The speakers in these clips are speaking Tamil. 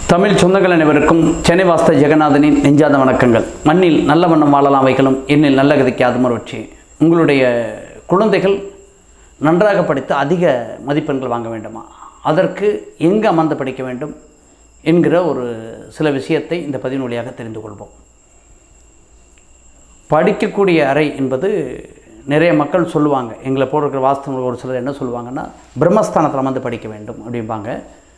தமிழ் சொந்தங்கள் அனைவருக்கும் சென்னை வாஸ்த ஜெகநாதனின் நெஞ்சாத வணக்கங்கள் மண்ணில் நல்ல வண்ணம் வாழலாம் வைகளும் என்னில் நல்ல கதைக்கு அதுமறுவற்றி உங்களுடைய குழந்தைகள் நன்றாக படித்து அதிக மதிப்பெண்கள் வாங்க வேண்டுமா அதற்கு எங்கே அமர்ந்து படிக்க வேண்டும் என்கிற ஒரு சில விஷயத்தை இந்த பதிவின் வழியாக தெரிந்து கொள்வோம் படிக்கக்கூடிய அறை என்பது நிறைய மக்கள் சொல்லுவாங்க எங்களை போடுற வாஸ்தவங்கள் ஒரு சிலர் என்ன சொல்லுவாங்கன்னா பிரம்மஸ்தானத்தில் அமர்ந்து படிக்க வேண்டும் அப்படிம்பாங்க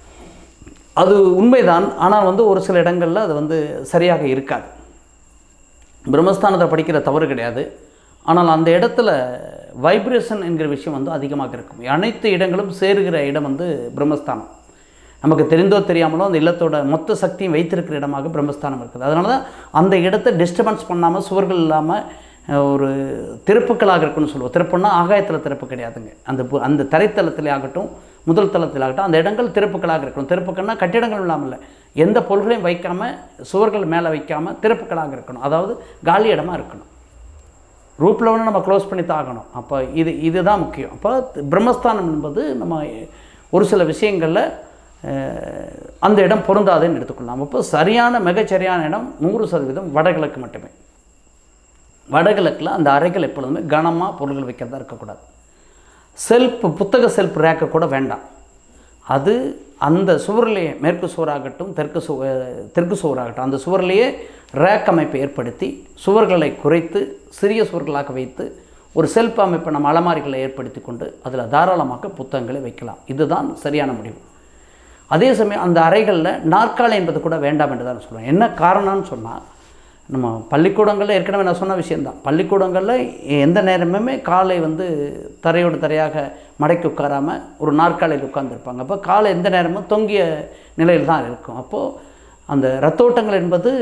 அது உண்மைதான் ஆனால் வந்து ஒரு சில இடங்களில் அது வந்து சரியாக இருக்காது பிரம்மஸ்தானத்தில் படிக்கிற தவறு கிடையாது ஆனால் அந்த இடத்துல வைப்ரேஷன் என்கிற விஷயம் வந்து அதிகமாக இருக்கும் அனைத்து இடங்களும் சேருகிற இடம் வந்து பிரம்மஸ்தானம் நமக்கு தெரிந்தோ தெரியாமலோ அந்த இல்லத்தோட மொத்த சக்தியும் வைத்திருக்கிற இடமாக பிரம்மஸ்தானம் இருக்குது அதனால தான் அந்த இடத்தை டிஸ்டர்பன்ஸ் பண்ணாமல் சுவர்கள் இல்லாமல் அஹ், ஒரு திறப்புக்களாக இருக்குன்னு சொல்லுவோம் திறப்புன்னா ஆகாயத்தில் திறப்பு கிடையாதுங்க அந்த பு- அந்த தரைத்தளத்திலே ஆகட்டும் முதல் தளத்தில் ஆகட்டும் அந்த இடங்கள் திறப்புக்களாக இருக்கணும் திறப்புக்கள்னா கட்டிடங்கள் இல்லாமல் இல்லை எந்த பொருள்களையும் வைக்காமல் சுவர்கள் மேலே வைக்காமல் திறப்புக்களாக இருக்கணும் அதாவது காலி இடமா இருக்கணும் ரூப் லெவலில் நம்ம க்ளோஸ் பண்ணி தான் ஆகணும் அப்போ இது இதுதான் முக்கியம் அப்போ பிரம்மஸ்தானம் என்பது நம்ம ஒரு சில விஷயங்களில் அஹ், அந்த இடம் பொருந்தாதுன்னு எடுத்துக்கொள்ளலாம் அப்போ சரியான மிகச்சரியான இடம் நூறு சதவீதம் வடகிழக்கு மட்டுமே வடகிழக்கில் அந்த அறைகள் எப்பொழுதுமே கனமாக பொருள்கள் வைக்கிறதா இருக்கக்கூடாது செல்ஃப் புத்தக செல்ஃப் ரேக்க கூட வேண்டாம் அது அந்த சுவரிலேயே மேற்கு சுவராகட்டும் தெற்கு சு தெற்கு சுவராகட்டும் அந்த சுவரிலேயே ரேக் அமைப்பை ஏற்படுத்தி சுவர்களை குறைத்து சிறிய சுவர்களாக வைத்து ஒரு செல்ஃப் அமைப்பை நம்ம அலமாரிகளை ஏற்படுத்தி கொண்டு அதில் தாராளமாக புத்தகங்களை வைக்கலாம் இதுதான் சரியான முடிவு அதே சமயம் அந்த அறைகளில் நாற்காலி என்பது கூட வேண்டாம் என்று தான் சொல்லுவேன் என்ன காரணம்னு சொன்னால் நம்ம பள்ளிக்கூடங்களில் ஏற்கனவே நான் சொன்ன விஷயந்தான் பள்ளிக்கூடங்களில் எந்த நேரமுமே காலை வந்து தரையோடு தரையாக மடக்கி உட்காராம ஒரு நாற்காலியில் உட்கார்ந்துருப்பாங்க அப்போ காலை எந்த நேரமும் தொங்கிய நிலையில் தான் இருக்கும் அப்போது அந்த ரத்தோட்டங்கள் என்பது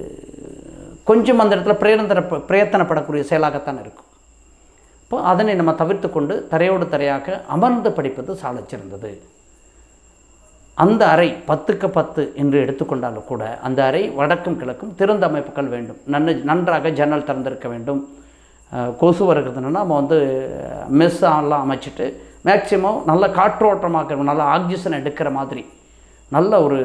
கொஞ்சம் அந்த இடத்துல பிரேரந்தர பிரயத்தனப்படக்கூடிய செயலாகத்தான் இருக்கும் இப்போ அதனை நம்ம தவிர்த்து கொண்டு தரையோடு தரையாக அமர்ந்து படிப்பது சாலச் சிறந்தது அந்த அறை பத்துக்கு பத்து என்று எடுத்துக்கொண்டாலும் கூட அந்த அறை வடக்கும் கிழக்கும் திறந்த அமைப்புகள் வேண்டும் நன்னு நன்றாக ஜன்னல் திறந்திருக்க வேண்டும் அஹ், கொசு வருகிறதுனா நம்ம வந்து மெஸ் எல்லாம் அமைச்சிட்டு மேக்சிமம் நல்ல காற்றோட்டமாக நல்ல ஆக்சிஜன் எடுக்கிற மாதிரி நல்ல ஒரு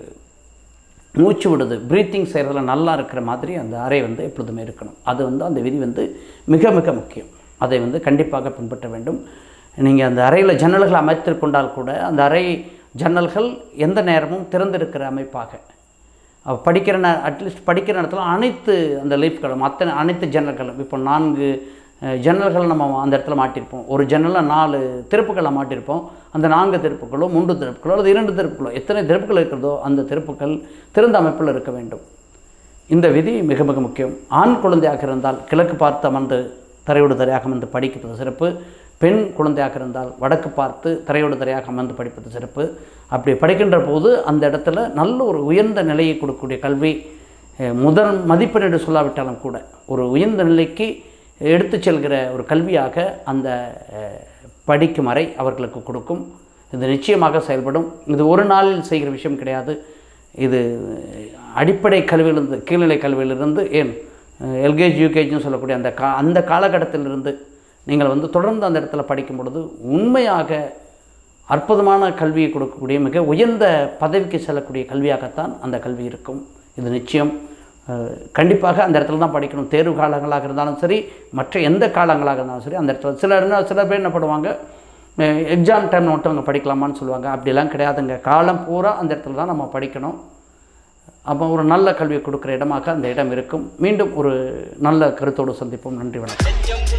மூச்சு விடுது ப்ரீத்திங் செய்கிறதுல நல்லா இருக்கிற மாதிரி அந்த அறை வந்து எப்பொழுதுமே இருக்கணும் அது வந்து அந்த விதி வந்து மிக மிக முக்கியம் அதை வந்து கண்டிப்பாக பின்பற்ற வேண்டும் நீங்கள் அந்த அறையில் ஜன்னல்கள் அமைத்திருக்கொண்டால் கூட அந்த அறை ஜன்னல்கள் எந்த நேரமும் திறந்திருக்கிற அமைப்பாக அவ படிக்கிற நே அட்லீஸ்ட் படிக்கிற நேரத்தில் அனைத்து அந்த லீஃப்களும் அத்தனை அனைத்து ஜன்னல்களும் இப்போ நான்கு அஹ், ஜன்னல்கள் நம்ம அந்த இடத்துல மாட்டியிருப்போம் ஒரு ஜன்னலில் நாலு திறப்புகளை மாட்டியிருப்போம் அந்த நான்கு திறப்புகளோ மூன்று திறப்புகளோ அல்லது இரண்டு திறப்புகளோ எத்தனை திறப்புகள் இருக்கிறதோ அந்த திறப்புகள் திறந்த அமைப்பில் இருக்க வேண்டும் இந்த விதி மிக மிக முக்கியம் ஆண் குழந்தையாக இருந்தால் கிழக்கு பார்த்து அமர்ந்து தரையோடு தரையாக அமர்ந்து படிப்பது சிறப்பு பெண் குழந்தையாக இருந்தால் வடக்கு பார்த்து தரையோடு தரையாக அமர்ந்து படிப்பது சிறப்பு அப்படி படிக்கின்ற போது அந்த இடத்துல நல்ல ஒரு உயர்ந்த நிலையை கொடுக்கக்கூடிய கல்வி அஹ், முதல் மதிப்பெண் சொல்லாவிட்டாலும் கூட ஒரு உயர்ந்த நிலைக்கு எடுத்துச் செல்கிற ஒரு கல்வியாக அந்த அஹ், படிக்கும் அறை அவர்களுக்கு கொடுக்கும் இது நிச்சயமாக செயல்படும் இது ஒரு நாளில் செய்கிற விஷயம் கிடையாது இது அடிப்படை கல்வியிலிருந்து கீழ்நிலை கல்வியிலிருந்து ஏன் எல்கேஜி யூகேஜின்னு சொல்லக்கூடிய அந்த கா அந்த காலகட்டத்திலிருந்து நீங்கள் வந்து தொடர்ந்து அந்த இடத்துல படிக்கும் பொழுது உண்மையாக அற்புதமான கல்வியை கொடுக்கக்கூடிய மிக உயர்ந்த பதவிக்கு செல்லக்கூடிய கல்வியாகத்தான் அந்த கல்வி இருக்கும் இது நிச்சயம் அஹ், கண்டிப்பாக அந்த இடத்துல தான் படிக்கணும் தேர்வு காலங்களாக இருந்தாலும் சரி மற்ற எந்த காலங்களாக இருந்தாலும் சரி அந்த இடத்துல சில என்ன சில பேர் என்ன பண்ணுவாங்க எக்ஸாம் டைமில் மட்டும் அங்கே படிக்கலாமான்னு சொல்லுவாங்க அப்படிலாம் கிடையாதுங்க காலம் பூரா அந்த இடத்துல தான் நம்ம படிக்கணும் அப்போ ஒரு நல்ல கல்வியை கொடுக்குற இடமாக அந்த இடம் இருக்கும் மீண்டும் ஒரு நல்ல கருத்தோடு சந்திப்போம் நன்றி வணக்கம் நெஞ்சம்